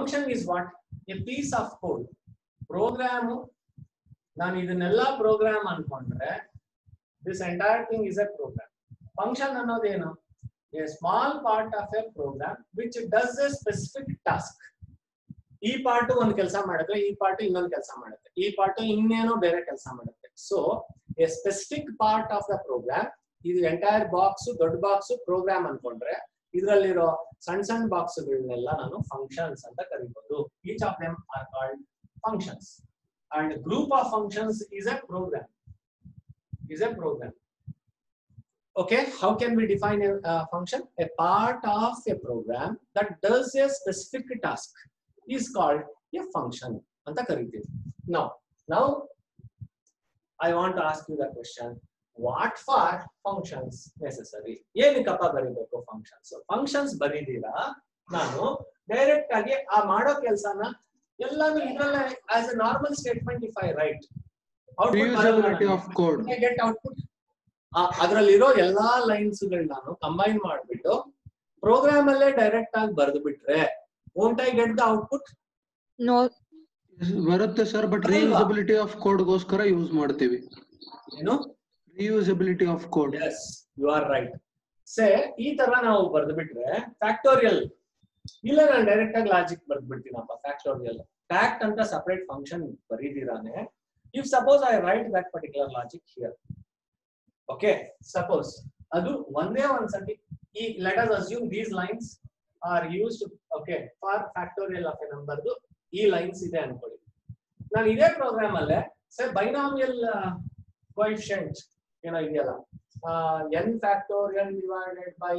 Function is what a piece of code program ನಾನು ಇದನ್ನೆಲ್ಲ program ಅನ್ಕೊಂಡ್ರೆ this entire thing is a program function ಅನ್ನೋದೇನು a small part of a program which does a specific task ಈ part ಒಂದ್ ಕೆಲಸ ಮಾಡಿದ್ರೆ ಈ part ಇನ್ನೊಂದು ಕೆಲಸ ಮಾಡುತ್ತೆ ಈ ಪಾರ್ಟ್ ಇನ್ನೇನೋ ಬೇರೆ ಕೆಲಸ ಮಾಡುತ್ತೆ so a specific part of the program ಇದು ಎಂಟೈರ್ ಬಾಕ್ಸ್ ದೊಡ್ಡ ಬಾಕ್ಸ್ ಪ್ರೋಗ್ರಾಮ್ ಅನ್ಕೊಂಡ್ರೆ ಇದರಲ್ಲಿರೋ ಸಣ್ಣ ಸಣ್ಣ ಬಾಕ್ಸ್ ಗಳನ್ನೆಲ್ಲ ನಾನು ಫಂಕ್ಷನ್ಸ್ ಅಂತ ಕರಿಬಹುದು each of them are called functions and group of functions is a program is a program. Okay, how can we define a uh, function? A part of a program that does a specific task is called a function. ಅಂತ ಕರಿತೀವಿ Now, now I want to ask you the question. What for functions necessary? ಏನಕ್ಕಪ್ಪ ಬರೀಬೇಕು functions functions ಬರೀದೀರಾ ನಾನು direct ಆಗಿ ಆ ಮಾಡೋ ಕೆಲಸನ ಎಲ್ಲಾನು ಇದ್ರಲ್ಲೇ as a normal statement if I write reusability of code get output ಅದರಲ್ಲಿರೋ ಎಲ್ಲಾ ಲೈನ್ಸ್ ನಾನು ಕಂಬೈನ್ ಮಾಡ್ಬಿಟ್ಟು ಪ್ರೋಗ್ರಾಮ್ ಅಲ್ಲೇ ಡೈರೆಕ್ಟ್ ಆಗಿ ಬರೆದು ಬಿಟ್ರೆ won't I get the output No, ಬರುತ್ತೆ ಸರ್ ಬಟ್ ಅಲ್ವಾ? ರಿಯೂಸಬಿಲಿಟಿ ಆಫ್ ಕೋಡ್ ಗೋಸ್ಕರ ಯೂಸ್ ಮಾಡ್ತೀವಿ ಏನು reusability of code yes you are right say ಈ ತರ ನಾವು ಬರೆದು ಬಿಟ್ರೆ ಫ್ಯಾಕ್ಟೋರಿಯಲ್ ಇಲ್ಲ ನಾನು ಡೈರೆಕ್ಟ್ ಆಗಿ ಲಾಜಿಕ್ ಬರ್ದು ಬಿಡ್ತೀನಪ್ಪ ಫ್ಯಾಕ್ಟೋರಿಯಲ್ ಫ್ಯಾಕ್ಟ್ ಅಂತ ಸಪರೇಟ್ ಫಂಕ್ಷನ್ ಬರೀದಿರಾನೆ if suppose I write that particular logic here okay suppose ಅದು ಒಂದೇ ಒಂದ್ಸತಿ ಈ let us assume these lines are used okay for factorial of a ನಂಬರ್ದು ಈ ಲೈನ್ಸ್ ಇದೆ ಅನ್ಕೊಳ್ಳಿ ನಾನು ಇದೇ ಪ್ರೋಗ್ರಾಮ್ ಅಲ್ಲೇ ಸರ್ ಬೈನಾಮಿಯಲ್ ಕೋಯಿಫಿಷಿಯಂಟ್ ಏನೋ ಇದೆಯಲ್ಲ n factorial divided by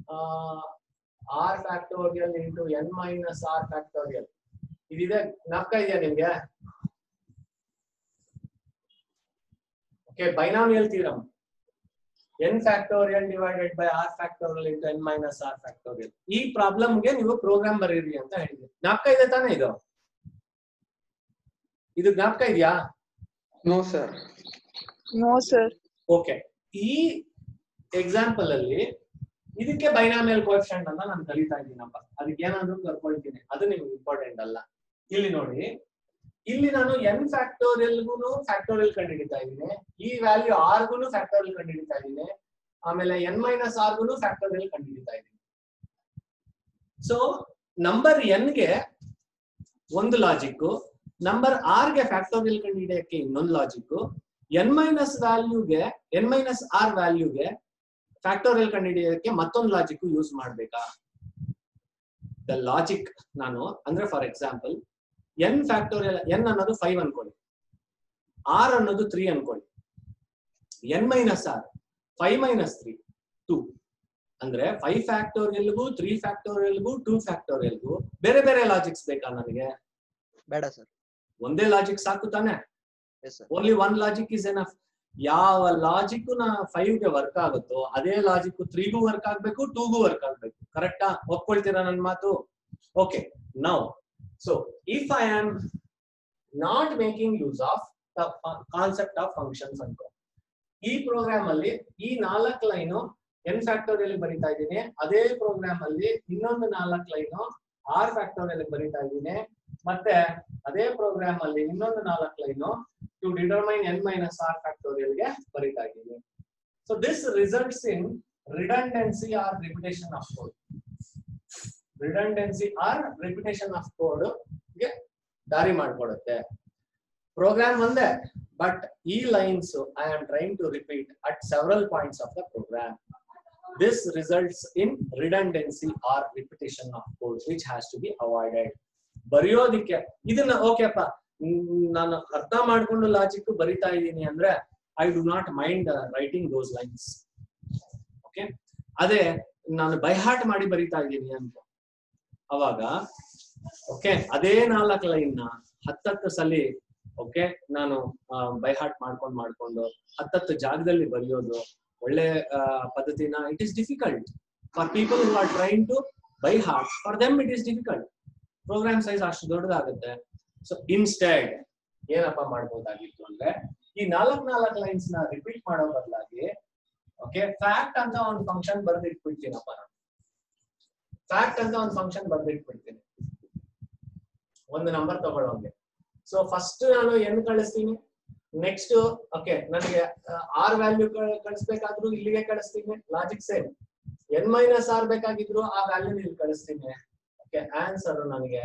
r factorial into n minus R factorial ಇದಿದೆ ಜ್ಞಾಪಕ ಇದೆಯಾ ನಿಮ್ಗೆ okay binomial theorem n factorial divided by r factorial into n minus R factorial ಈ ಪ್ರಾಬ್ಲಮ್ಗೆ ನೀವು ಪ್ರೋಗ್ರಾಮ್ ಬರೀರಿ ಅಂತ ಹೇಳಿದ್ರಿ ಜ್ಞಾಪಕ ಇದೆ ತಾನೇ ಇದು ಇದು ಜ್ಞಾಪಕ ಇದೆಯಾ no sir no, sir. Okay ಈ ಎಕ್ಸಾಂಪಲ್ ಅಲ್ಲಿ ಇದಕ್ಕೆ ಬೈನಾಮಿಯಲ್ ಕೋಎಫಿಷಿಯಂಟ್ ಅಂತ ನಾನು ಕಲಿತಾ ಇದ್ದೀನಪ್ಪ ಅದಕ್ಕೆ ಏನಾದ್ರೂ ಕರ್ಕೊಳ್ತೀನಿ ಅದು ನಿಮ್ಗೆ ಇಂಪಾರ್ಟೆಂಟ್ ಅಲ್ಲ ಇಲ್ಲಿ ನೋಡಿ ಇಲ್ಲಿ ನಾನು ಎನ್ ಫ್ಯಾಕ್ಟೋರಿಯಲ್ಗೂ ಫ್ಯಾಕ್ಟೋರಿಯಲ್ ಕಂಡುಹಿಡಿತಾ ಇದ್ದೀನಿ ಈ ವ್ಯಾಲ್ಯೂ ಆರ್ಗುನು ಫ್ಯಾಕ್ಟೋರಿಯಲ್ ಕಂಡುಹಿಡಿತಾ ಇದ್ದೀನಿ ಆಮೇಲೆ ಎನ್ ಮೈನಸ್ ಆರ್ಗುನು ಫ್ಯಾಕ್ಟೋರಿಯಲ್ ಕಂಡುಹಿಡಿತಾ ಇದ್ದೀನಿ ಸೊ ನಂಬರ್ ಗೆ ಒಂದು ಲಾಜಿಕ್ ನಂಬರ್ ಆರ್ ಗೆ ಫ್ಯಾಕ್ಟೋರಿಯಲ್ ಕಂಡುಹಿಡಿಯಕ್ಕೆ ಇನ್ನೊಂದು ಲಾಜಿಕ್ ಎನ್ ಮೈನಸ್ ವ್ಯಾಲ್ಯೂಗೆ ಎನ್ ಮೈನಸ್ ಆರ್ ವ್ಯಾಲ್ಯೂಗೆ ಫ್ಯಾಕ್ಟೋರಿಯಲ್ ಕಂಡುಹಿಡಿಯೋದಕ್ಕೆ ಮತ್ತೊಂದು ಲಾಜಿಕ್ ಯೂಸ್ ಮಾಡ್ಬೇಕಾ ದ ಲಾಜಿಕ್ ನಾನು ಅಂದ್ರೆ for example N factorial N ಅನ್ನೋದು ಫೈವ್ ಅನ್ಕೊಳ್ಳಿ ಆರ್ ಅನ್ನೋದು ತ್ರೀ ಅನ್ಕೊಳ್ಳಿ N minus R five minus three two ಅಂದ್ರೆ ಫೈವ್ ಫ್ಯಾಕ್ಟೋರಿಯಲ್ಗೂ ತ್ರೀ ಫ್ಯಾಕ್ಟೋರಿಯಲ್ಗೂ ಟೂ ಫ್ಯಾಕ್ಟೋರಿಯಲ್ಗೂ ಬೇರೆ ಬೇರೆ ಲಾಜಿಕ್ಸ್ ಬೇಕಾ ನನಗೆ ಬೇಡ ಸರ್ ಒಂದೇ ಲಾಜಿಕ್ ಸಾಕು ತಾನೆ yes sir only one logic is enough ಯಾವ ಲಾಜಿಕ್ ನ ಫೈವ್ ಗೆ ವರ್ಕ್ ಆಗುತ್ತೋ ಅದೇ ಲಾಜಿಕ್ ತ್ರೀಗೂ ವರ್ಕ್ ಆಗ್ಬೇಕು ಟೂಗೂ ವರ್ಕ್ ಆಗ್ಬೇಕು ಕರೆಕ್ಟಾ ಒಪ್ಕೊಳ್ತೀರಾ ನನ್ನ ಮಾತು okay now so if I am not making use of the concept of functions ಅನ್ಕೋ ಈ ಪ್ರೋಗ್ರಾಮ್ ಅಲ್ಲಿ ಈ ನಾಲ್ಕು ಲೈನು ಎನ್ ಫ್ಯಾಕ್ಟೋರಿಯಲ್ ಬರಿತಾ ಇದ್ದೀನಿ ಅದೇ ಪ್ರೋಗ್ರಾಮ್ ಅಲ್ಲಿ ಇನ್ನೊಂದು ನಾಲ್ಕು ಲೈನು ಆರ್ ಫ್ಯಾಕ್ಟೋರಿಯಲ್ ಬರಿತಾ ಇದ್ದೀನಿ ಮತ್ತೆ ಅದೇ ಪ್ರೋಗ್ರಾಮ್ ಅಲ್ಲಿ ಇನ್ನೊಂದು ನಾಲ್ಕು line to determine N minus R factorial ಗೆ ಬರಿತಾ ಇದ್ದೀನಿ so this results in redundancy or repetition of code redundancy or repetition of code ಗೆ ದಾರಿ ಮಾಡ್ಕೊಡುತ್ತೆ ಪ್ರೋಗ್ರಾಮ್ ಒಂದೇ ಬಟ್ ಈ lines I am trying to repeat at several points of the program this results in redundancy or repetition of code which has to be avoided ಬರೆಯೋದಿಕ್ಕೆ ಇದನ್ನ ಓಕೆಪ್ಪ ನಾನು ಅರ್ಥ ಮಾಡ್ಕೊಂಡು ಲಾಜಿಕ್ ಬರಿತಾ ಇದ್ದೀನಿ ಅಂದ್ರೆ I do not mind writing those lines okay ಅದೇ ನಾನು ಬೈಹಾಟ್ ಮಾಡಿ ಬರಿತಾ ಇದ್ದೀನಿ ಅಂತ ಅವಾಗ ಓಕೆ ಅದೇ ನಾಲ್ಕು ಲೈನ್ ನ ಹತ್ತತ್ತು ಸಲಿ ಓಕೆ ನಾನು ಬೈಹಾಟ್ ಮಾಡ್ಕೊಂಡು ಮಾಡ್ಕೊಂಡು ಹತ್ತತ್ತು ಜಾಗದಲ್ಲಿ ಬರೆಯೋದು ಒಳ್ಳೆ ಆ, ಪದ್ಧತಿನ it is difficult for people who are trying to by heart for them it is difficult program size ಅಷ್ಟು ದೊಡ್ಡದಾಗುತ್ತೆ ಸೊ ಇನ್ಸ್ಟೆಡ್ ಏನಪ್ಪ ಮಾಡ್ಬೋದಾಗಿತ್ತು ಅಂದ್ರೆ ಈ ನಾಲ್ಕ್ ನಾಲ್ಕು ಲೈನ್ಸ್ ನ ರಿಪೀಟ್ ಮಾಡೋ ಬದಲಾಗಿ ಓಕೆ ಫ್ಯಾಕ್ಟ್ ಅಂತ ಒಂದು ಫಂಕ್ಷನ್ ಬರ್ದಿಟ್ಬಿಡ್ತೀನಪ್ಪ ನಾನು ಫ್ಯಾಕ್ಟ್ ಅಂತ ಒಂದು ಫಂಕ್ಷನ್ ಬರ್ದಿಟ್ಬಿಡ್ತೀನಿ ಒಂದು ನಂಬರ್ ತಗೊಳ್ಳೋಂಗೆ ಸೊ ಫಸ್ಟ್ ನಾನು ಎನ್ ಕಳಿಸ್ತೀನಿ ನೆಕ್ಸ್ಟ್ ಓಕೆ ನನಗೆ ಆರ್ ವ್ಯಾಲ್ಯೂ ಕಳಿಸ್ಬೇಕಾದ್ರೂ ಇಲ್ಲಿಗೆ ಕಳಿಸ್ತೀನಿ logic same N minus R ಬೇಕಾಗಿದ್ರು ಆ ವ್ಯಾಲ್ಯೂ ಇಲ್ಲಿ ಕಳಿಸ್ತೀನಿ ಓಕೆ ಆನ್ಸರ್ ನನಗೆ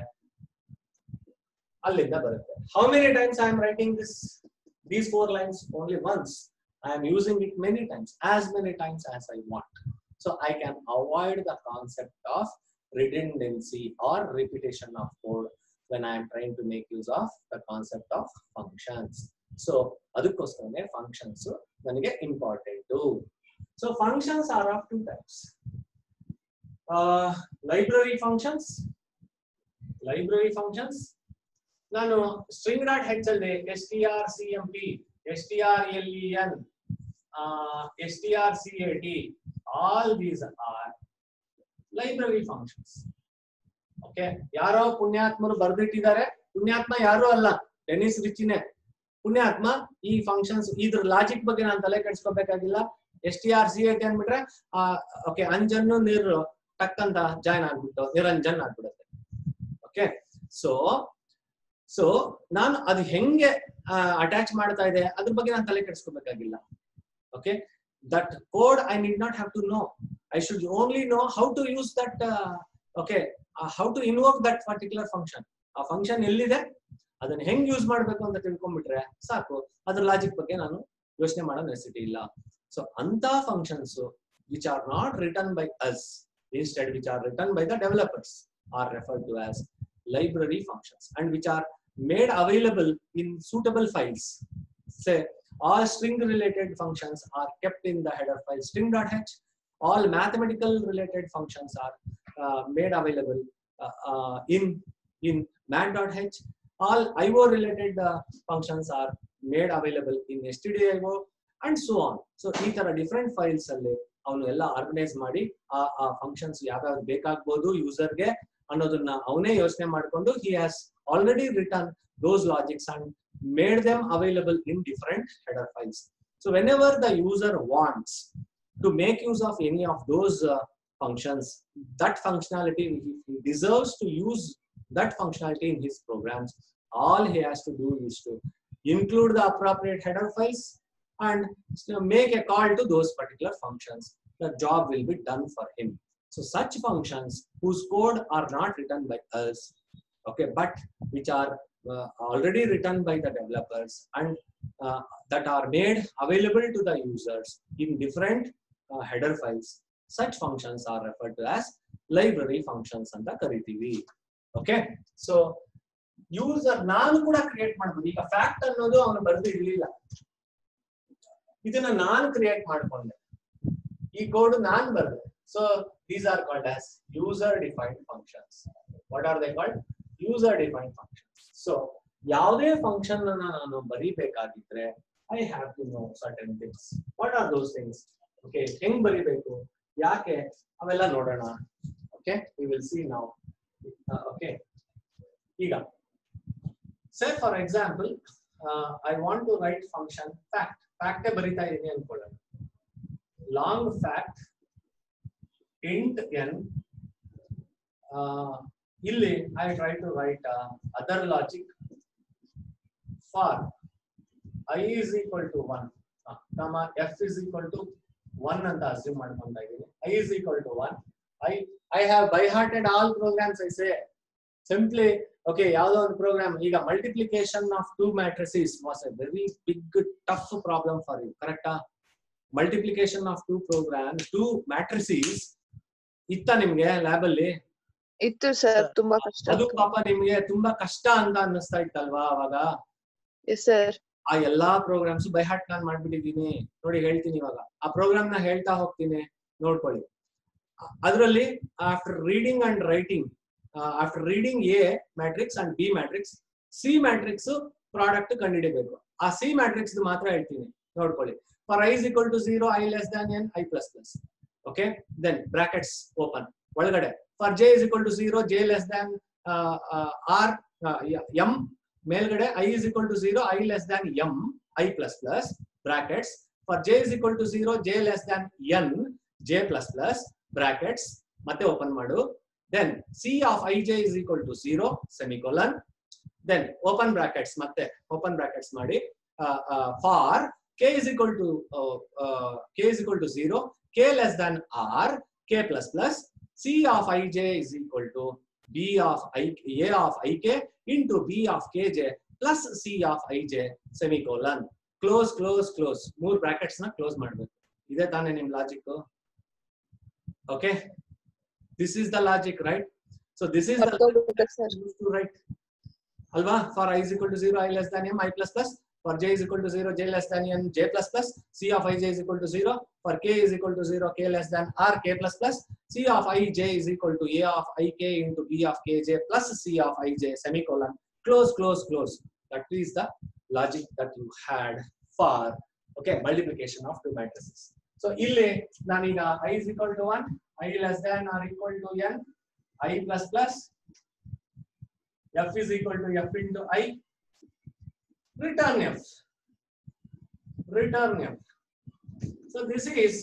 ಅಲ್ಲಿಂದ ಬರುತ್ತೆ how many times I am writing this these four lines only once I am using it many times as many times as I want so I can avoid the concept of redundancy or repetition of code when I am trying to make use of the concept of functions. So ಅದಕ್ಕೋಸ್ಕರನೇ functions ನನಗೆ important. So functions are of two types. Uh, library functions. Library functions. ನಾನು string dot H ಅಲ್ಲಿ S T R C M P S T R L E N S T R C A T all these are library functions okay ಯಾರೋ ಪುಣ್ಯಾತ್ಮರು ಬರ್ದಿಟ್ಟಿದ್ದಾರೆ ಪುಣ್ಯಾತ್ಮ ಯಾರು ಅಲ್ಲ tennis ರಿಚಿನೇ ಪುಣ್ಯಾತ್ಮ ಈ functions ಇದ್ರ ಲಾಜಿಕ್ ಬಗ್ಗೆ ನಾನು ತಲೆ ಕೆಡ್ಸ್ಕೋಬೇಕಾಗಿಲ್ಲ S T R C A T ಅಂದ್ಬಿಟ್ರೆ ಓಕೆ ಅಂಜನ್ನು ನೀರು ಟಕ್ ಅಂತ ಜಾಯ್ನ್ ಆಗ್ಬಿಟ್ಟು ನಿರಂಜನ್ ಆಗ್ಬಿಡುತ್ತೆ ಓಕೆ ಸೊ ಸೊ ನಾನು ಅದು ಹೆಂಗೆ ಅಟ್ಯಾಚ್ ಮಾಡ್ತಾ ಇದೆ ಅದ್ರ ಬಗ್ಗೆ ನಾನು ತಲೆ ಕೆಡ್ಸ್ಕೋಬೇಕಾಗಿಲ್ಲ okay that code I need not have to know I should only know how to use that, uh, okay, uh, how to invoke that particular function. ಆ ಫಂಕ್ಷನ್ ಎಲ್ಲಿದೆ ಅದನ್ನ ಹೆಂಗ್ ಯೂಸ್ ಮಾಡ್ಬೇಕು ಅಂತ ತಿಳ್ಕೊಂಡ್ಬಿಟ್ರೆ ಸಾಕು ಅದ್ರ ಲಾಜಿಕ್ ಬಗ್ಗೆ ನಾನು ಯೋಚನೆ ಮಾಡೋ ನೆಸಿಟಿ ಇಲ್ಲ ಸೊ ಅಂತ functions which are not written by us instead which are written by the developers are referred to as library functions and which are made available in suitable files say all string related functions are kept in the header file string.h all mathematical related functions are uh, made available uh, uh, in in mat.h all io related uh, functions are made available in stdio and so on so ಈ ತರ different files ಅಲ್ಲಿ ಅವನು ಎಲ್ಲ organise ಮಾಡಿ ಆ ಆ functions ಯಾವ್ಯಾವ್ದು ಬೇಕಾಗ್ಬೋದು ಯೂಸರ್ಗೆ ಅನ್ನೋದನ್ನ ಅವನೇ ಯೋಚನೆ ಮಾಡ್ಕೊಂಡು he has already written those logics and made them available in different header files. So whenever the user wants to make use of any of those uh, functions, that functionality, if he deserves to use that functionality in his programs, all he has to do is to include the appropriate header files and make a call to those particular functions. The job will be done for him. So such functions whose code are not written by us, okay, but which are uh, already written by the developers and uh, that are made available to the users in different uh, header files. Such functions are referred to as library functions ಅಂತ ಕರಿತೀವಿ okay so user ನಾನು ಕೂಡ create ಮಾಡ್ಬೋದು ಈಗ fact ಅನ್ನೋದು ಅವನು ಬರೆದು ಇರ್ಲಿಲ್ಲ ಇದನ್ನ ನಾನು ಕ್ರಿಯೇಟ್ ಮಾಡ್ಕೊಂಡೆ ಈ ಕೋಡ್ ನಾನ್ ಬರ್ದೆ so these are called as user defined functions what are they called user defined functions so ಯಾವುದೇ ಫಂಕ್ಷನ್ ಅನ್ನ ನಾನು ಬರೀಬೇಕಾಗಿದ್ರೆ I have to know certain things what are those things okay ಹೆಂಗ್ ಬರಿಬೇಕು ಯಾಕೆ ಅವೆಲ್ಲ ನೋಡೋಣ ಓಕೆ ವಿ ವಿಲ್ ಸಿ ನಾವು ಓಕೆ ಈಗ say for example I want to write function fact ಫ್ಯಾಕ್ಟೇ ಬರಿತಾ ಇದೀನಿ ಅನ್ಕೊಳ್ಳೋಣ ಲಾಂಗ್ ಫ್ಯಾಕ್ಟ್ ಇಂಟ್ ಎನ್ ಇಲ್ಲಿ I try to right other logic for I is equal to one comma F is equal to one ಅಂತ assume ಮಾಡ್ಕೊಂತ ಇದ್ದೀನಿ I is equal to one I I have by hearted all programs I say simply okay ಯಾವ್ದೋ ಒಂದು program ಈಗ multiplication of two matrices was a very big tough problem for you ಕರೆಕ್ಟಾ multiplication of two program two matrices ಇತ್ತ ನಿಮ್ಗೆ lab ಅಲ್ಲಿ ಇತ್ತು sir ತುಂಬಾ ಕಷ್ಟ ಅದು ಪಾಪ ನಿಮ್ಗೆ ತುಂಬಾ ಕಷ್ಟ ಅಂತ ಅನ್ನಿಸ್ತಾ ಇತ್ತಲ್ವಾ ಅವಾಗ ಎಸ್ ಸರ್ ಆ ಎಲ್ಲಾ ಪ್ರೋಗ್ರಾಮ್ಸ್ ಬೈ ಹಾರ್ಟ್ ನಾನ್ ಮಾಡ್ಬಿಟ್ಟಿದೀನಿ ನೋಡಿ ಹೇಳ್ತೀನಿ ಇವಾಗ ಆ ಪ್ರೋಗ್ರಾಮ್ ನ ಹೇಳ್ತಾ ಹೋಗ್ತೀನಿ ನೋಡ್ಕೊಳ್ಳಿ ಅದರಲ್ಲಿ after reading and writing after reading A matrix and B matrix C matrix product ಕಂಡುಹಿಡಿಬೇಕು ಆ ಸಿ ಮ್ಯಾಟ್ರಿಕ್ಸ್ ಮಾತ್ರ ಹೇಳ್ತೀನಿ ನೋಡ್ಕೊಳ್ಳಿ for I is equal to zero I less than N I plus plus okay then brackets open ಒಳಗಡೆ for J is equal to zero J less than R M ಮೇಲ್ಗಡೆ I is equal to zero I less than M I plus plus brackets for J is equal to zero J less than N J plus plus brackets ಮತ್ತೆ open ಮಾಡು then C of I J is equal to zero semicolon then open brackets ಮತ್ತೆ open brackets ಮಾಡಿ for K is equal to K is equal to zero K less than R K plus plus C of I J is equal to B of I A of I K into B of K J plus C of I J semicolon close close close ಮೂರ್ brackets ನ close ಮಾಡ್ಬೇಕು ಇದೇ ತಾನೇ ನಿಮ್ logic okay this is the logic right so this is ಮರ್ತೋಗ್ಬಿಟ್ಟೆ sir to write alva for i is equal to 0 i less than m i plus plus for j is equal to 0 j less than n j plus plus c of i j is equal to 0 for k is equal to 0 k less than r k plus plus c of i j is equal to a of i k into b of k j plus c of i j semicolon close close close that is the logic that you had for okay multiplication of two matrices so ಇಲ್ಲಿ ನಾನೀಗ i is equal to 1 i less than or equal to n i plus plus f is equal to f into i return f return f so this is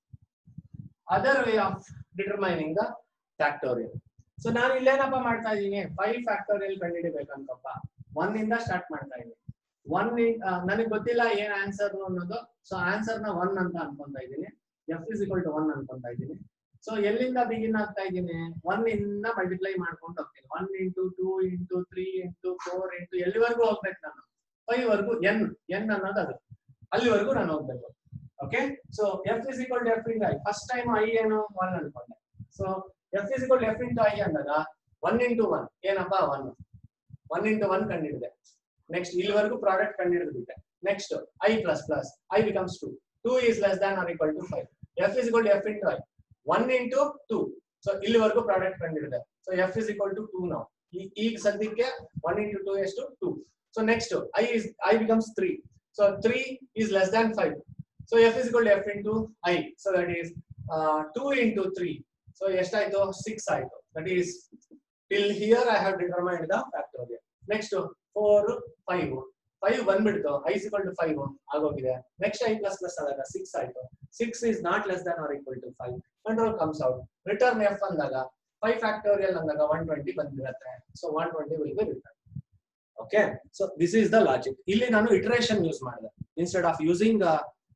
other way of determining the factorial so ನಾನು ಇಲ್ಲೇನಪ್ಪ ಮಾಡ್ತಾ ಇದ್ದೀನಿ five factorial ಕಂಡುಹಿಡಿಬೇಕಂತಪ್ಪ one ಇಂದ start ಮಾಡ್ತಾ ಇದ್ದೀನಿ one ನನಗೆ ಗೊತ್ತಿಲ್ಲ ಏನ್ ಆನ್ಸರ್ ಅನ್ನೋದು ಸೊ ಆನ್ಸರ್ ನ ಒನ್ ಅಂತ ಅನ್ಕೊಂತಾ ಇದ್ದೀನಿ F is equal to one ಅನ್ಕೊಂತಾ ಇದ್ದೀನಿ ಸೊ ಎಲ್ಲಿಂದ ಬಿಗಿನ್ ಆಗ್ತಾ ಇದ್ದೀನಿ ಒನ್ ಇಂದ ಮಲ್ಟಿಪ್ಲೈ ಮಾಡ್ಕೊಂಡು ಹೋಗ್ತೀನಿ one into two into three into four into ಎಲ್ಲಿವರೆಗೂ ಹೋಗ್ಬೇಕು ನಾನು ಫೈವ್ ವರ್ಗು ಎನ್ ಎನ್ ಅನ್ನೋದು ಅದು ಅಲ್ಲಿವರೆಗೂ ನಾನು ಹೋಗ್ಬೇಕು okay so F is equal to F into I first time I ಏನು ಒನ್ ಅನ್ಕೊಂಡೆ so F is equal F into I ಅಂದಾಗ ಒನ್ ಇಂಟು ಒನ್ ಏನಪ್ಪಾ ಒನ್ ಒನ್ ಇಂಟು ಒನ್ ಕಂಡಿಡಿದೆ ನೆಕ್ಸ್ಟ್ ಇಲ್ಲಿವರೆಗೂ ಪ್ರಾಡಕ್ಟ್ ಕಂಡಿಡಿದ್ಬಿಟ್ಟೆ next I plus plus I becomes two two is less than or equal to five F is equal F into I one into two so ಇಲ್ಲಿವರೆಗೂ product ಕಂಡಿಡಿದೆ so F is equal to two ನಾವು ಈಗ ಸದ್ಯಕ್ಕೆ one into two ಎಷ್ಟು two so next I is I becomes three so three is less than five so F is equal F into I so that is two into three so ಎಷ್ಟಾಯ್ತು six ಆಯ್ತು that is till here I have determined the factorial next four five five ಬಂದ್ಬಿಡ್ತು I is equal to five ಆಗೋಗಿದೆ next I plus plus ಆದಾಗ six ಆಯ್ತು six is not less than or equal to five control comes out return F ಅಂದಾಗ five factorial ಅಂದಾಗ one twenty ಬಂದಿರುತ್ತೆ so one twenty will be return okay so this is the logic ಇಲ್ಲಿ ನಾನು iteration use ಮಾಡಿದೆ instead of using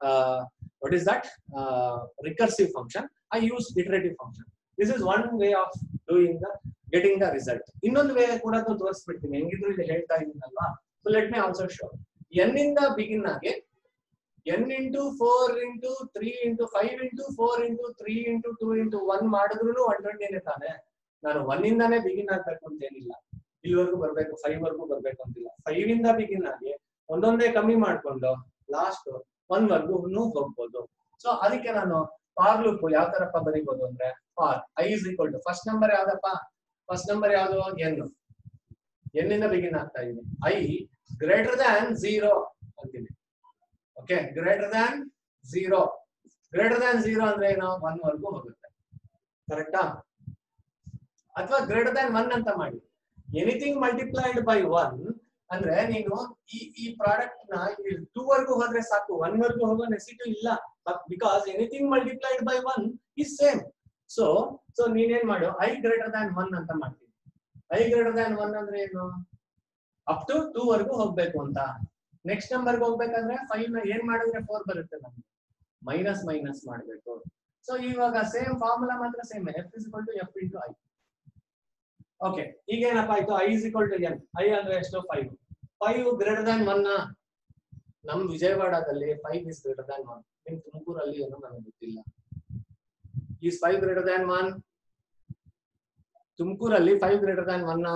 what is that recursive function I use iterative function this is one way of doing the getting the result ಇನ್ನೊಂದು way ಕೂಡ ತೋರಿಸ್ಬಿಡ್ತೀನಿ ಹೆಂಗಿದ್ರು ಇಲ್ಲಿ ಹೇಳ್ತಾ ಇದ್ದೀನಲ್ವಾ so let me also show N ಇಂದ begin ಆಗಿ N into four into three into five into four into three into two into one ಮಾಡಿದ್ರು ಒನ್ ಟ್ವೆಂಟಿನೇ ತಾನೆ ನಾನು ಒನ್ ಇಂದಾನೇ ಬಿಗಿನ್ ಆಗ್ಬೇಕು ಅಂತ ಏನಿಲ್ಲ ಇಲ್ಲಿವರೆಗೂ ಬರ್ಬೇಕು ಫೈವ್ ವರ್ಗೂ ಬರ್ಬೇಕು ಅಂತಿಲ್ಲ ಫೈವ್ ಇಂದ ಬಿಗಿನ್ ಆಗಿ ಒಂದೊಂದೇ ಕಮ್ಮಿ ಮಾಡ್ಕೊಂಡು ಲಾಸ್ಟ್ ಒನ್ ವರ್ಗೂ ಹೋಗ್ಬೋದು ಸೊ ಅದಕ್ಕೆ ನಾನು ಫಾರ್ ಲೂಪ್ ಯಾವ ತರಪ್ಪ ಬರೀಬಹುದು ಅಂದ್ರೆ for I is equal to first number ಯಾವ್ದಪ್ಪ ಫಸ್ಟ್ ನಂಬರ್ ಯಾವ್ದು ಎನ್ ಎನ್ ಇಂದ ಬಿಗಿನ್ ಆಗ್ತಾ ಇದೀನಿ ಐ ಗ್ರೇಟರ್ ದ್ಯಾನ್ ಝೀರೋ ಅಂತೀನಿ okay greater than zero greater than zero ಅಂದ್ರೆ ಏನು ಒನ್ ವರ್ಗೂ ಹೋಗುತ್ತೆ ಕರೆಕ್ಟಾ ಅಥವಾ ಗ್ರೇಟರ್ ದ್ಯಾನ್ ಒನ್ ಅಂತ ಮಾಡಿ ಎನಿಥಿಂಗ್ ಮಲ್ಟಿಪ್ಲೈಡ್ ಬೈ ಒನ್ ಅಂದ್ರೆ ನೀನು ಈ ಈ ಪ್ರಾಡಕ್ಟ್ ನ ಟೂ ವರ್ಗೂ ಹೋದ್ರೆ ಸಾಕು ಒನ್ ವರ್ಗೂ ಹೋಗೋ ನೆಸಿಟಿ ಇಲ್ಲ because anything multiplied by one is same so so ನೀನೇನ್ ಮಾಡು ಐ ಗ್ರೇಟರ್ ದ್ಯಾನ್ ಒನ್ ಅಂತ ಮಾಡ್ತೀನಿ ಐ ಗ್ರೇಟರ್ ದ್ಯಾನ್ ಒನ್ ಅಂದ್ರೆ ಏನು ಅಪ್ ಟು ಟೂ ವರ್ಗೂ ಹೋಗ್ಬೇಕು ಅಂತ ನೆಕ್ಸ್ಟ್ ನಂಬರ್ಗೆ ಹೋಗ್ಬೇಕಂದ್ರೆ ಫೈವ್ ನ ಏನ್ ಮಾಡಿದ್ರೆ ಫೋರ್ ಬರುತ್ತೆ ನಮ್ಗೆ ಮೈನಸ್ ಮೈನಸ್ ಮಾಡ್ಬೇಕು ಸೊ ಇವಾಗ ಸೇಮ್ ಫಾರ್ಮುಲಾ ಮಾತ್ರ same F is to F into I okay ಈಗ ಏನಪ್ಪ ಆಯ್ತು I is equal to N I ಅಂದ್ರೆ ಎಷ್ಟು five five greater than one ನಮ್ ವಿಜಯವಾಡದಲ್ಲಿ five is greater than one ನಿಮ್ ತುಮಕೂರಲ್ಲಿ ಏನೋ ನನಗೆ ಗೊತ್ತಿಲ್ಲ is five greater than one ತುಮಕೂರಲ್ಲಿ ಫೈವ್ ಗ್ರೇಟರ್ ದ್ಯಾನ್ ಒನ್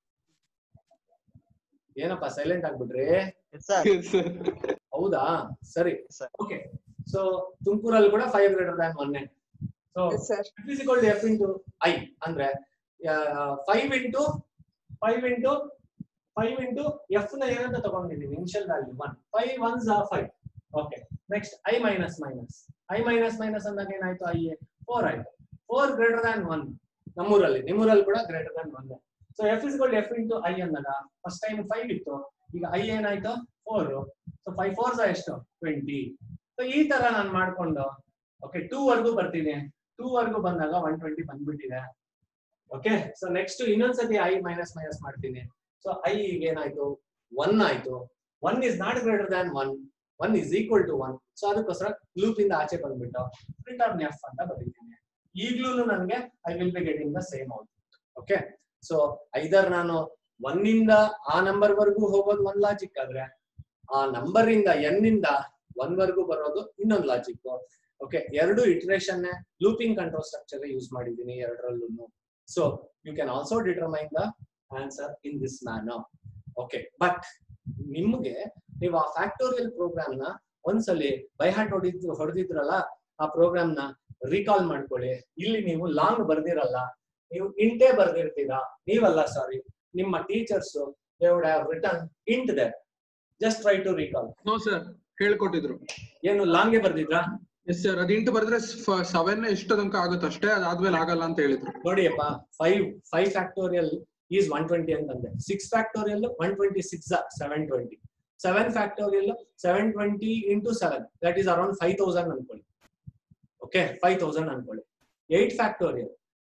ಏನಪ್ಪ ಸೈಲೆಂಟ್ ಆಗ್ಬಿಟ್ರಿ ಸರ್ ಹೌದಾ ಸರಿ ಸರ್ ಓಕೆ ಸೊ ತುಮಕೂರಲ್ಲಿ ಕೂಡ five greater than one so sir physical F into I ಅಂದ್ರೆ five into five into five into F ನ ಏನಂತ ತಗೊಂಡಿದ್ದೀನಿ initial value one five once or five okay next I minus minus I minus minus ಅಂದಾಗ ಏನಾಯ್ತು I four ಆಯ್ತು four greater than one ನಮ್ಮೂರಲ್ಲಿ ನಿಮ್ಮೂರಲ್ಲಿ ಕೂಡ greater than one so F is F into I ಅಂದಾಗ ಫಸ್ಟ್ ಟೈಮ್ ಫೈವ್ ಇತ್ತು ಈಗ I ಏನಾಯ್ತು ಫೋರ್ ಸೊ ಫೈವ್ ಫೋರ್ಸ್ ಎಷ್ಟು ಟ್ವೆಂಟಿ ಸೊ ಈ ತರ ನಾನು ಮಾಡ್ಕೊಂಡು ಓಕೆ ಟೂ ವರ್ಗೂ ಬರ್ತೀನಿ ಟೂ ವರ್ಗೂ ಬಂದಾಗ ಒನ್ ಟ್ವೆಂಟಿ ಬಂದ್ಬಿಟ್ಟಿದೆ ಓಕೆ ಸೊ ನೆಕ್ಸ್ಟ್ ಇನ್ನೊಂದ್ಸತಿ ಐ ಮೈನಸ್ ಮೈನಸ್ ಮಾಡ್ತೀನಿ ಸೊ ಐ ಈಗ ಏನಾಯ್ತು ಒನ್ ಆಯ್ತು one is not greater than one one is equal to one so ಅದಕ್ಕೋಸ್ಕರ ಲೂಪ್ ಇಂದ ಆಚೆ ಬಂದ್ಬಿಟ್ಟು ರಿಟರ್ನ್ ಎಫ್ ಅಂತ ಬರೀತೀನಿ ಈಗ್ಲೂ ನನಗೆ I will be getting the same output okay so either ನಾನು ಒನ್ ಇಂದ ಆ ನಂಬರ್ ವರ್ಗೂ ಹೋಗೋದು ಒಂದ್ ಲಾಜಿಕ್ ಆದ್ರೆ ಆ ನಂಬರ್ ಇಂದ ಎನ್ ಇಂದ ಒನ್ ವರ್ಗೂ ಬರೋದು ಇನ್ನೊಂದು ಲಾಜಿಕ್ ಓಕೆ ಎರಡು iteration looping control structure use ಮಾಡಿದ್ದೀನಿ ಎರಡರಲ್ಲೂ so you can also determine the answer in this manner okay but ನಿಮ್ಗೆ ನೀವು ಆ ಫ್ಯಾಕ್ಟೋರಿಯಲ್ ಪ್ರೋಗ್ರಾಮ್ ನ ಒಂದ್ಸಲಿ ಬೈ ಹಾರ್ಟ್ ಹೊಡಿದ್ ಹೊಡೆದಿದ್ರಲ್ಲ ಆ ಪ್ರೋಗ್ರಾಮ್ ನ ರೀಕಾಲ್ ಮಾಡ್ಕೊಳ್ಳಿ ಇಲ್ಲಿ ನೀವು ಲಾಂಗ್ ಬರ್ದಿರಲ್ಲ ನೀವು ಇಂಟೇ ಬರ್ದಿರ್ತೀರಾ ನೀವಲ್ಲ ಸಾರಿ ನಿಮ್ಮ teachers they would have return int they just try to recall no sir ಹೇಳ್ಕೊಟ್ಟಿದ್ರು ಏನು ಲಾಂಗ್ಗೆ ಬರ್ದಿದ್ರಾ ಎಸ್ ಸರ್ ಅದ್ ಇಂಟು ಬರೆದ್ರೆ ಸೆವೆನ್ ಎಷ್ಟು ತನಕ ಆಗುತ್ತೆ ಅಷ್ಟೇ ಅದಾದ್ಮೇಲೆ ಆಗಲ್ಲ ಅಂತ ಹೇಳಿದ್ರು ನೋಡಿಯಪ್ಪ five five factorial is one twenty ಅಂತಂದೆ six factorial one twenty six seven twenty seven factorial seven twenty into seven that is around five thousand ಅನ್ಕೊಳ್ಳಿ ಓಕೆ ಫೈವ್ ತೌಸಂಡ್ ಅನ್ಕೊಳ್ಳಿ eight factorial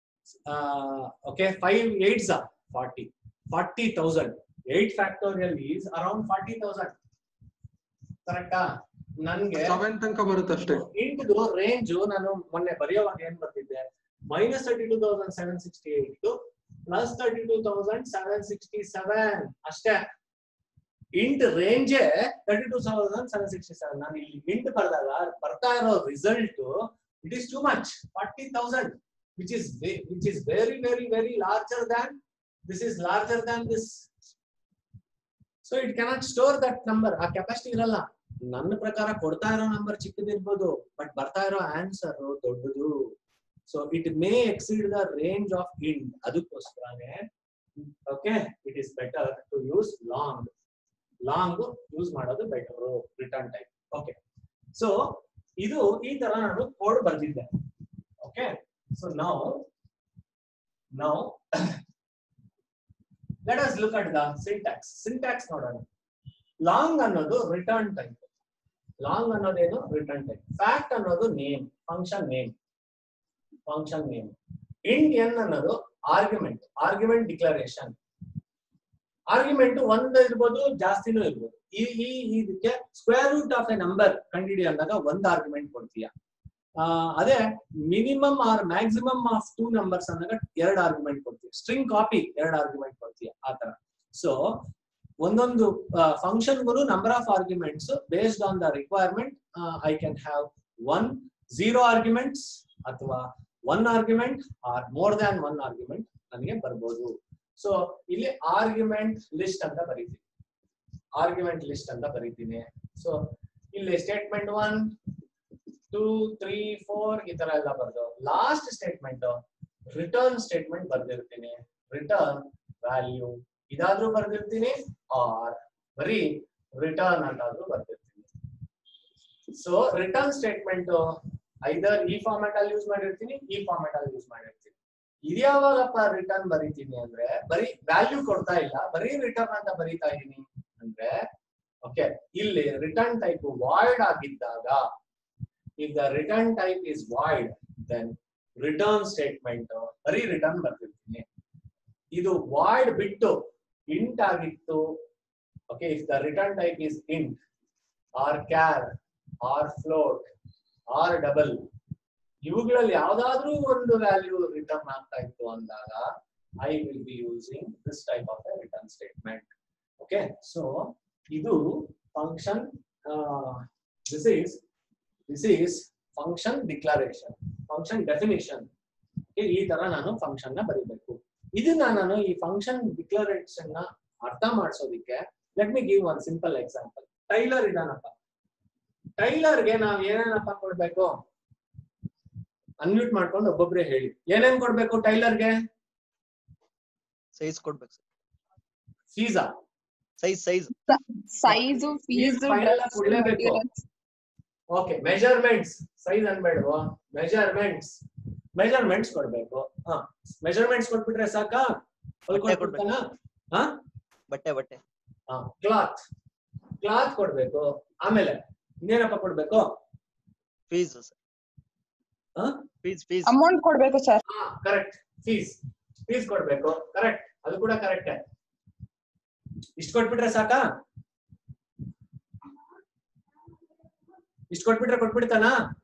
okay five eights forty forty thousand eight factorial is around forty thousand ಕರೆಕ್ಟಾ ನನ್ಗೆ seven ತನಕ ಬರುತ್ತೆ ಅಷ್ಟೇ into range ನಾನು ಮೊನ್ನೆ ಬರೆಯುವಾಗ ಏನ್ ಬರ್ತಿದ್ದೆ minus thirty two thousand seven sixty eight plus thirty two thousand seven sixty seven ಅಷ್ಟೇ ಇಂಟ್ ರೇಂಜೇ thirty two thousand seven sixty seven ನಾನು ಇಲ್ಲಿ ಇಂಟ್ ಬರ್ದಾಗ ಬರ್ತಾ ಇರೋ result it is too much forty thousand which is which is very very very larger than this is larger than this so it cannot store that number ಆ capacity ಇರಲ್ಲ ನನ್ನ ಪ್ರಕಾರ ಕೊಡ್ತಾ ಇರೋ ನಂಬರ್ ಚಿಕ್ಕದಿರ್ಬೋದು ಬಟ್ ಬರ್ತಾ ಇರೋ ಆನ್ಸರ್ ದೊಡ್ಡದು so it may exceed the range of int ಅದಕ್ಕೋಸ್ಕರನೇ okay it is better to use long long use ಮಾಡೋದು better return type okay so ಇದು ಈ ತರ ನಾನು ಕೋಡ್ ಬರ್ದಿದ್ದೆ okay so now now let us look at the syntax syntax ನೋಡೋಣ long ಅನ್ನೋದು return type long ಅನ್ನೋದೇನು ರಿಟರ್ನ್ ಟೈಪ್ ಫ್ಯಾಕ್ಟ್ ಅನ್ನೋದು name function name function name int n ಅನ್ನೋದು ಆರ್ಗ್ಯುಮೆಂಟ್ ಆರ್ಗ್ಯುಮೆಂಟ್ ಡಿಕ್ಲರೇಷನ್ ಆರ್ಗ್ಯುಮೆಂಟ್ ಒಂದ್ ಇರ್ಬೋದು ಜಾಸ್ತಿನೂ ಇರ್ಬೋದು ಈ ಈ ಇದಕ್ಕೆ square root of a number ಕಂಡಿಡಿ ಅಂದಾಗ ಒಂದ್ ಆರ್ಗ್ಯುಮೆಂಟ್ ಕೊಡ್ತೀಯ ಆ, ಅದೇ minimum or maximum of two numbers ಅಂದಾಗ ಎರಡು ಆರ್ಗ್ಯುಮೆಂಟ್ ಕೊಡ್ತೀಯ ಸ್ಟ್ರಿಂಗ್ ಕಾಪಿ ಎರಡು ಆರ್ಗ್ಯುಮೆಂಟ್ ಕೊಡ್ತೀಯ ಆ ತರ ಸೊ ಒಂದೊಂದು ಫಂಕ್ಷನ್ಗೂ number of arguments based on the requirement I can have one zero arguments ಅಥವಾ one argument or more than one argument ನನಗೆ ಬರ್ಬೋದು ಸೊ ಇಲ್ಲಿ ಆರ್ಗ್ಯುಮೆಂಟ್ ಲಿಸ್ಟ್ ಅಂತ ಬರೀತೀನಿ ಆರ್ಗ್ಯುಮೆಂಟ್ ಲಿಸ್ಟ್ ಅಂತ ಬರೀತೀನಿ ಸೊ ಇಲ್ಲಿ statement one two three four ಈ ತರ ಎಲ್ಲ ಬರ್ದು ಲಾಸ್ಟ್ ಸ್ಟೇಟ್ಮೆಂಟ್ ರಿಟರ್ನ್ ಸ್ಟೇಟ್ಮೆಂಟ್ ಬರ್ದಿರ್ತೀನಿ ರಿಟರ್ನ್ ವ್ಯಾಲ್ಯೂ ಇದಾದ್ರೂ ಬರ್ದಿರ್ತೀನಿ ಆರ್ ಬರೀ ರಿಟರ್ನ್ ಅಂತಾದ್ರೂ ಬರ್ದಿರ್ತೀನಿ ಸೊ ರಿಟರ್ನ್ ಸ್ಟೇಟ್ಮೆಂಟ್ ಐದರ್ ಈ ಫಾರ್ಮ್ಯಾಟ್ ಅಲ್ಲಿ ಯೂಸ್ ಮಾಡಿರ್ತೀನಿ ಈ ಫಾರ್ಮ್ಯಾಟ್ ಅಲ್ಲಿ ಯೂಸ್ ಮಾಡಿರ್ತೀನಿ ಇದ್ಯಾವಾಗಪ್ಪ ರಿಟರ್ನ್ ಬರೀತೀನಿ ಅಂದ್ರೆ ಬರೀ ವ್ಯಾಲ್ಯೂ ಕೊಡ್ತಾ ಇಲ್ಲ ಬರೀ ರಿಟರ್ನ್ ಅಂತ ಬರೀತಾ ಇದೀನಿ ಅಂದ್ರೆ ಓಕೆ ಇಲ್ಲಿ ರಿಟರ್ನ್ ಟೈಪ್ ವಾಯ್ಡ್ ಆಗಿದ್ದಾಗ if the return type is void then return statement ಬರೀ ರಿಟರ್ನ್ ಬರ್ತಿರ್ತೀನಿ ಇದು ವಾಯ್ಡ್ ಬಿಟ್ಟು ಇಂಟ್ ಆಗಿತ್ತು okay if the return type is int or char or float or double ಇವುಗಳಲ್ಲಿ ಯಾವ್ದಾದ್ರೂ ಒಂದು ವ್ಯಾಲ್ಯೂ ರಿಟರ್ನ್ ಆಗ್ತಾ ಇತ್ತು ಅಂದಾಗ I will be using this type of return statement okay so ಇದು function this is this is function declaration function definition ಈ ತರ ನಾನು ಫಂಕ್ಷನ್ ನ ಬರೀಬೇಕು ಇದನ್ನ ನಾನು ಈ ಫಂಕ್ಷನ್ ಡಿಕ್ಲರೇಷನ್ ನ ಅರ್ಥ ಮಾಡಿಸೋದಿಕ್ಕೆ let me give one simple example tailor ಇದಾನಪ್ಪ ಟೈಲರ್ಗೆ ನಾವ್ ಏನೇನಪ್ಪ ಕೊಡ್ಬೇಕು ಅನ್ಮ್ಯೂಟ್ ಮಾಡ್ಕೊಂಡು ಒಬ್ಬೊಬ್ರೆ ಹೇಳಿ ಏನೇನ್ ಕೊಡ್ಬೇಕು ಟೈಲರ್ಗೆ ಸೈಜ್ ಕೊಡ್ಬೇಕು ಸರ್ ಫೀಸಾ size size size fees File ಎಲ್ಲ ಕೊಡ್ಲೇಬೇಕು. ಓಕೆ ಮೆಜರ್ಮೆಂಟ್ಸ್ ಸೈಜ್ ಅನ್ಬೇಡವಾ ಮೆಜರ್ಮೆಂಟ್ಸ್ ಮೆಜರ್ಮೆಂಟ್ಸ್ ಕೊಡ್ಬೇಕು ಹಾ ಮೆಜರ್ಮೆಂಟ್ಸ್ ಕೊಟ್ಬಿಟ್ರೆ ಸಾಕಾ ಹೊಲ್ಕೊಟ್ಬಿಡ್ತಾನ ಹಾ ಬಟ್ಟೆ ಬಟ್ಟೆ ಹಾ ಕ್ಲಾತ್ ಕ್ಲಾತ್ ಕೊಡ್ಬೇಕು ಆಮೇಲೆ ಇನ್ನೇನಪ್ಪ ಕೊಡ್ಬೇಕು ಫೀಸ್ ಸರ್ ಹಾ? ಫೀಸ್ ಫೀಸ್ ಅಮೌಂಟ್ ಕೊಡ್ಬೇಕು ಸರ್ ಹಾ ಕರೆಕ್ಟ್ ಫೀಸ್ ಫೀಸ್ ಕೊಡ್ಬೇಕು ಕರೆಕ್ಟ್ ಅದು ಕೂಡ ಕರೆಕ್ಟ್ ಇಷ್ಟು ಕೊಟ್ಬಿಟ್ರೆ ಸಾಕಾ ಇಷ್ಟು ಕೊಟ್ಬಿಟ್ರೆ ಕೊಟ್ಬಿಡ್ತಾನ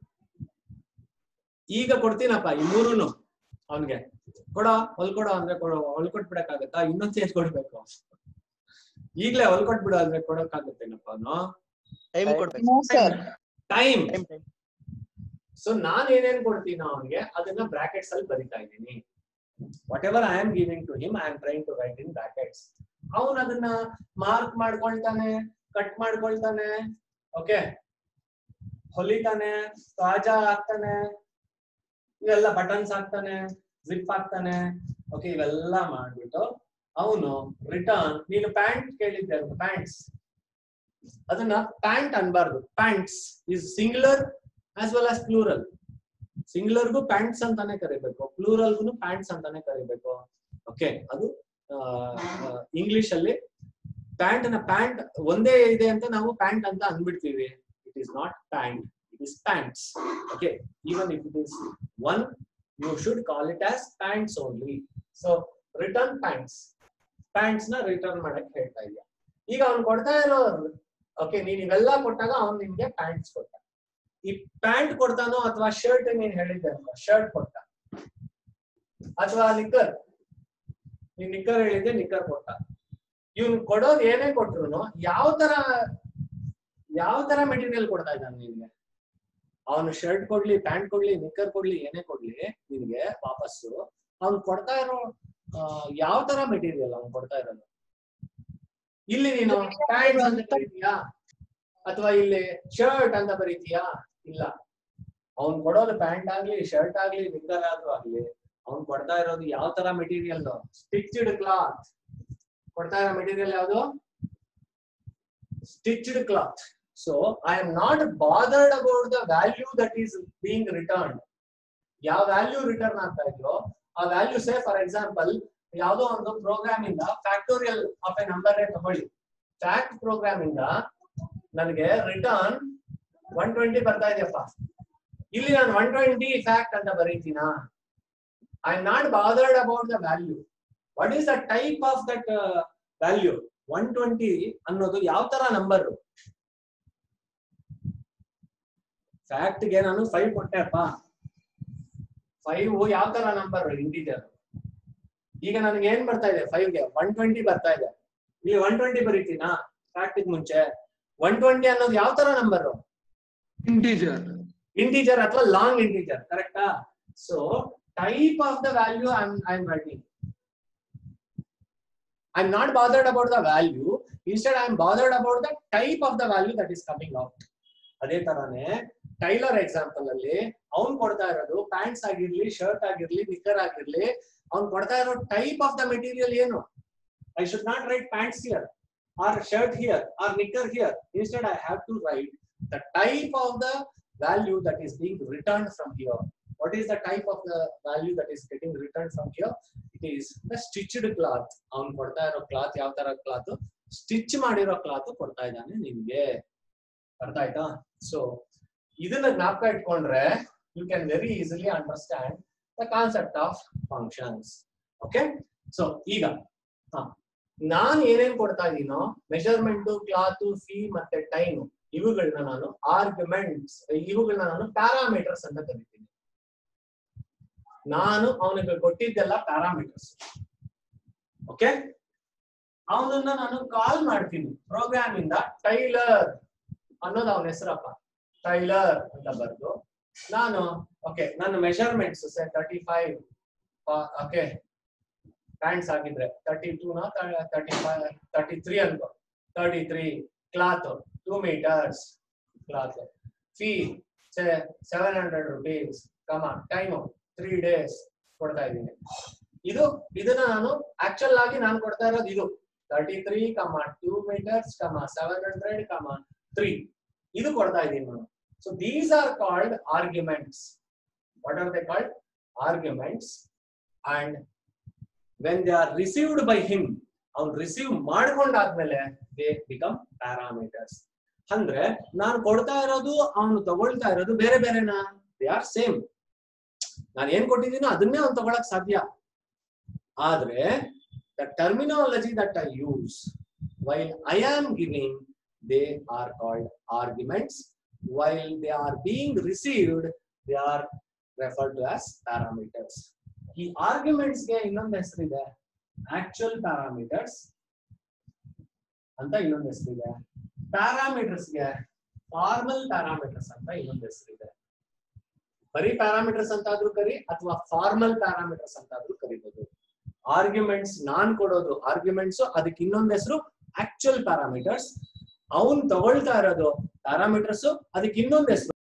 ಈಗ ಕೊಡ್ತೀನಪ್ಪ ಈ ಮೂರುನು ಅವನ್ಗೆ ಕೊಡೋ ಹೊಲ್ಕೊಡೋ ಅಂದ್ರೆ ಕೊಡೋ ಹೊಲ್ಕೊಟ್ಬಿಡಕ್ಕಾಗತ್ತಾ ಇನ್ನೊಂದ್ ಸೇರ್ಸ್ ಕೊಡ್ಬೇಕು ಈಗ್ಲೇ ಹೊಲ್ಕೊಟ್ಬಿಡು ಅಂದ್ರೆ ಕೊಡಕ್ಕಾಗತ್ತೇನಪ್ಪ ಅವನು ಟೈಮ್ Time. ಕೊಡ್ಬೇಕು No, sir. Time time time so ನಾನ್ ಏನೇನ್ ಕೊಡ್ತೀನೋ ಅವನ್ಗೆ ಅದನ್ನ ಬ್ರಾಕೆಟ್ಸ್ ಅಲ್ಲಿ ಬರಿತಾ ಇದ್ದೀನಿ whatever I am giving to him I am trying to write in brackets ಅವನ್ ಅದನ್ನ ಮಾರ್ಕ್ ಮಾಡ್ಕೊಳ್ತಾನೆ ಕಟ್ ಮಾಡ್ಕೊಳ್ತಾನೆ ಓಕೆ ಹೊಲಿತಾನೆ ತಾಜಾ ಹಾಕ್ತಾನೆ ಇವೆಲ್ಲ ಬಟನ್ಸ್ ಹಾಕ್ತಾನೆ ಜಿಪ್ ಹಾಕ್ತಾನೆ ಓಕೆ ಇವೆಲ್ಲ ಮಾಡ್ಬಿಟ್ಟು ಅವನು ರಿಟರ್ನ್ ನೀನು ಪ್ಯಾಂಟ್ ಕೇಳಿದ್ದೆ ಪ್ಯಾಂಟ್ಸ್ ಅದನ್ನ ಪ್ಯಾಂಟ್ ಅನ್ಬಾರ್ದು pants is singular as well as plural ಸಿಂಗ್ಯುಲರ್ಗೂ ಪ್ಯಾಂಟ್ಸ್ ಅಂತಾನೆ ಕರಿಬೇಕು ಪ್ಲೂರಲ್ಗೂ ಪ್ಯಾಂಟ್ಸ್ ಅಂತಾನೆ ಕರಿಬೇಕು ಓಕೆ ಅದು ಇಂಗ್ಲಿಷ್ ಅಲ್ಲಿ ಪ್ಯಾಂಟ್ ನ ಪ್ಯಾಂಟ್ ಒಂದೇ ಇದೆ ಅಂತ ನಾವು ಪ್ಯಾಂಟ್ ಅಂತ ಅಂದ್ಬಿಡ್ತೀವಿ it is not pant it is pants okay even if it is one you should call it as pants only so return pants pants ನ ರಿಟರ್ನ್ ಮಾಡಕ್ ಹೇಳ್ತಾ ಇದೆಯಾ ಈಗ ಅವ್ನು ಕೊಡ್ತಾ ಇರೋ ಓಕೆ ನೀನ್ ಇವೆಲ್ಲ ಕೊಟ್ಟಾಗ ಅವ್ನು ನಿಮ್ಗೆ ಪ್ಯಾಂಟ್ಸ್ ಕೊಟ್ಟ ಈ ಪ್ಯಾಂಟ್ ಕೊಡ್ತಾನೋ ಅಥವಾ ಶರ್ಟ್ ನೀನ್ ಹೇಳಿದ್ದೆ ಅಲ್ವಾ ಶರ್ಟ್ ಕೊಟ್ಟ ಅಥವಾ ನಿಕ್ಕರ್ ನೀನ್ ನಿಕ್ಕರ್ ಹೇಳಿದ್ದೆ ನಿಕ್ಕರ್ ಕೊಟ್ಟ ಇವ್ನು ಕೊಡೋದು ಏನೇ ಕೊಟ್ರು ಯಾವ ತರ ಯಾವ ತರ ಮೆಟೀರಿಯಲ್ ಕೊಡ್ತಾ ಇದ್ದಾನೆ ನಿನ್ಗೆ ಅವನು ಶರ್ಟ್ ಕೊಡ್ಲಿ ಪ್ಯಾಂಟ್ ಕೊಡ್ಲಿ ನಿಕ್ಕರ್ ಕೊಡ್ಲಿ ಏನೇ ಕೊಡ್ಲಿ ನಿನ್ಗೆ ವಾಪಸ್ಸು ಅವ್ನು ಕೊಡ್ತಾ ಇರೋ ಆ, ಯಾವ ತರ ಮೆಟೀರಿಯಲ್ ಅವ್ನು ಕೊಡ್ತಾ ಇರೋದು ಇಲ್ಲಿ ನೀನು ಪ್ಯಾಂಟ್ ಅಂತ ಬರೀತೀಯಾ ಅಥವಾ ಇಲ್ಲಿ ಶರ್ಟ್ ಅಂತ ಬರೀತೀಯಾ ಇಲ್ಲ ಅವ್ನ್ ಕೊಡೋದು ಪ್ಯಾಂಟ್ ಆಗ್ಲಿ ಶರ್ಟ್ ಆಗ್ಲಿ ನಿಕ್ಕರ್ ಆದ್ರೂ ಆಗ್ಲಿ ಅವ್ನ್ ಕೊಡ್ತಾ ಇರೋದು ಯಾವ ತರ ಮೆಟೀರಿಯಲ್ ಸ್ಟಿಚ್ಡ್ ಕ್ಲಾತ್ ಕೊಡ್ತಾ ಇರೋ ಮೆಟೀರಿಯಲ್ ಯಾವುದು stitched cloth so I am not bothered about the value that is being return ಯಾವ ವ್ಯಾಲ್ಯೂ ರಿಟರ್ನ್ ಆಗ್ತಾ ಇದೆಯೋ ಆ ವ್ಯಾಲ್ಯೂ ಸೇ ಫಾರ್ ಎಕ್ಸಾಂಪಲ್ ಯಾವುದೋ ಒಂದು ಪ್ರೋಗ್ರಾಮ್ ಇಂದ ಫ್ಯಾಕ್ಟೋರಿಯಲ್ ಆಫ್ ಎ ನಂಬರ್ ತಗೊಳ್ಳಿ ಫ್ಯಾಕ್ಟ್ ಪ್ರೋಗ್ರಾಮ್ ಇಂದ ನನಗೆ ರಿಟರ್ನ್ ಒನ್ ಟ್ವೆಂಟಿ ಬರ್ತಾ ಇದೆಯಪ್ಪ ಇಲ್ಲಿ ನಾನು ಒನ್ ಟ್ವೆಂಟಿ ಫ್ಯಾಕ್ಟ್ ಅಂತ ಬರೀತೀನಾ I am not bothered about the value what is the type of that value one twenty ಅನ್ನೋದು ಯಾವ ತರ ನಂಬರ್ ಫ್ಯಾಕ್ಟ್ ಗೆ ನಾನು ಫೈವ್ ಕೊಟ್ಟೆಪ್ಪ ಫೈವ್ ಯಾವ ತರ ನಂಬರ್ ಇಂಟೀಜರ್ ಈಗ ನನಗೆ ಏನ್ ಬರ್ತಾ ಇದೆ ಫೈವ್ ಗೆ ಒನ್ ಟ್ವೆಂಟಿ ಬರ್ತಾ ಇದೆ ಇಲ್ಲಿ ಒನ್ ಟ್ವೆಂಟಿ ಬರೀತೀನಾ ಫ್ಯಾಕ್ಟ್ ಮುಂಚೆ ಒನ್ ಟ್ವೆಂಟಿ ಅನ್ನೋದು ಯಾವ ತರ ನಂಬರ್ ಇಂಟೀಜರ್ ಇಂಟೀಜರ್ ಅಥವಾ ಲಾಂಗ್ ಇಂಟೀಜರ್ ಕರೆಕ್ಟಾ so type of the value I I am writing I am not bothered about the value instead I am bothered about the type of the value that is coming out ಅದೇ ತರಾನೇ tailor example ಅಲ್ಲಿ ಅವ್ನ್ ಕೊಡ್ತಾ ಇರೋದು pants ಆಗಿರ್ಲಿ shirt ಆಗಿರ್ಲಿ knicker ಆಗಿರ್ಲಿ ಅವ್ನ್ ಕೊಡ್ತಾ ಇರೋ ಟೈಪ್ ಆಫ್ ದ ಮೆಟೀರಿಯಲ್ ಏನು I should not write pants here or shirt here or knicker here instead I have to write the type of the value that is being returned from here. What is the type of the value that is getting returned from here? It is the stitched cloth. ಅವ್ನು ಕೊಡ್ತಾ ಇರೋ cloth ಯಾವ ತರ cloth stitch ಮಾಡಿರೋ cloth ಕೊಡ್ತಾ ಇದ್ದಾನೆ ನಿಮ್ಗೆ ಅರ್ಥ ಆಯ್ತಾ ಸೊ ಇದನ್ನ ಜ್ಞಾಪಕ ಇಟ್ಕೊಂಡ್ರೆ you can very easily understand the concept of functions okay so ಈಗ ಹ ನಾನ್ ಏನೇನ್ ಕೊಡ್ತಾ ಇದೀನೋ ಮೆಜರ್ಮೆಂಟ್ ಕ್ಲಾತ್ ಫೀ ಮತ್ತೆ ಟೈಮ್ ಇವುಗಳನ್ನ ನಾನು ಆರ್ಗ್ಯುಮೆಂಟ್ಸ್ ಇವುಗಳನ್ನ ನಾನು ಪ್ಯಾರಾಮೀಟರ್ಸ್ ಅಂತ ಕರಿತೀನಿ ನಾನು ಅವನಿಗೆ ಕೊಟ್ಟಿದ್ದೆಲ್ಲ ಪ್ಯಾರಾಮೀಟರ್ಸ್ ಓಕೆ ಅವನನ್ನ ನಾನು ಕಾಲ್ ಮಾಡ್ತೀನಿ ಪ್ರೋಗ್ರಾಮ್ ಇಂದ ಟೈಲರ್ ಅನ್ನೋದು ಅವನ ಹೆಸರಪ್ಪ ಟೈಲರ್ ಅಂತ ಬರೆದು ನಾನು ಓಕೆ ನನ್ನ measurements thirty five okay pants ಆಗಿದ್ರೆ ತರ್ಟಿ ಟೂ ನ ತರ್ಟಿ ಫೈವ್ ತರ್ಟಿ ತ್ರೀ ಅನ್ಕೋ thirty three cloth two meters cloth fee seven hundred rupees comma time three days ಕೊಡ್ತಾ ಇದ್ದೀನಿ ಇದು ಇದನ್ನ ನಾನು ಆಕ್ಚುಲ್ ಆಗಿ ನಾನು ಕೊಡ್ತಾ ಇರೋದು ಇದು thirty three comma two meters comma seven hundred comma three ಇದು ಕೊಡ್ತಾ ಇದ್ದೀನಿ ನಾನು so these are called arguments what are they called arguments and when they are received by him ಅವ್ನು ರಿಸೀವ್ ಮಾಡ್ಕೊಂಡಾದ್ಮೇಲೆ ದೇ ಬಿಕಮ್ ಪ್ಯಾರಾಮೀಟರ್ಸ್ ಅಂದ್ರೆ ನಾನು ಕೊಡ್ತಾ ಇರೋದು ಅವನು ತಗೊಳ್ತಾ ಇರೋದು ಬೇರೆ ಬೇರೆನಾ ದೇ ಆರ್ ಸೇಮ್ ನಾನು ಏನ್ ಕೊಟ್ಟಿದ್ದೀನೋ ಅದನ್ನೇ ಅವ್ನು ತಗೊಳಕ್ ಸಾಧ್ಯ ಆದ್ರೆ the terminology that I use while I am giving, they are called arguments. While they are being received, they are referred to as parameters. ಈ arguments ಗೆ ಇನ್ನೊಂದು ಹೆಸರಿದೆ ಆಕ್ಚುಯಲ್ ಪ್ಯಾರಾಮೀಟರ್ಸ್ ಅಂತ ಇನ್ನೊಂದು ಹೆಸರಿದೆ ಪ್ಯಾರಾಮೀಟರ್ಸ್ ಗೆ ಫಾರ್ಮಲ್ ಪ್ಯಾರಾಮೀಟರ್ಸ್ ಅಂತ ಇನ್ನೊಂದು ಹೆಸರಿದೆ ಬರೀ ಪ್ಯಾರಾಮೀಟರ್ಸ್ ಅಂತಾದ್ರೂ ಕರಿ ಅಥವಾ ಫಾರ್ಮಲ್ ಪ್ಯಾರಾಮೀಟರ್ಸ್ ಅಂತಾದ್ರೂ ಕರಿಬಹುದು ಆರ್ಗ್ಯುಮೆಂಟ್ಸ್ ನಾನ್ ಕೊಡೋದು ಆರ್ಗ್ಯುಮೆಂಟ್ಸ್ ಅದಕ್ಕೆ ಇನ್ನೊಂದ್ ಹೆಸರು ಆಕ್ಚುಯಲ್ ಪ್ಯಾರಾಮೀಟರ್ಸ್ ಅವನ್ ತಗೊಳ್ತಾ ಇರೋದು ಪ್ಯಾರಾಮೀಟರ್ಸ್ ಅದಕ್ಕೆ ಇನ್ನೊಂದ್ ಹೆಸರು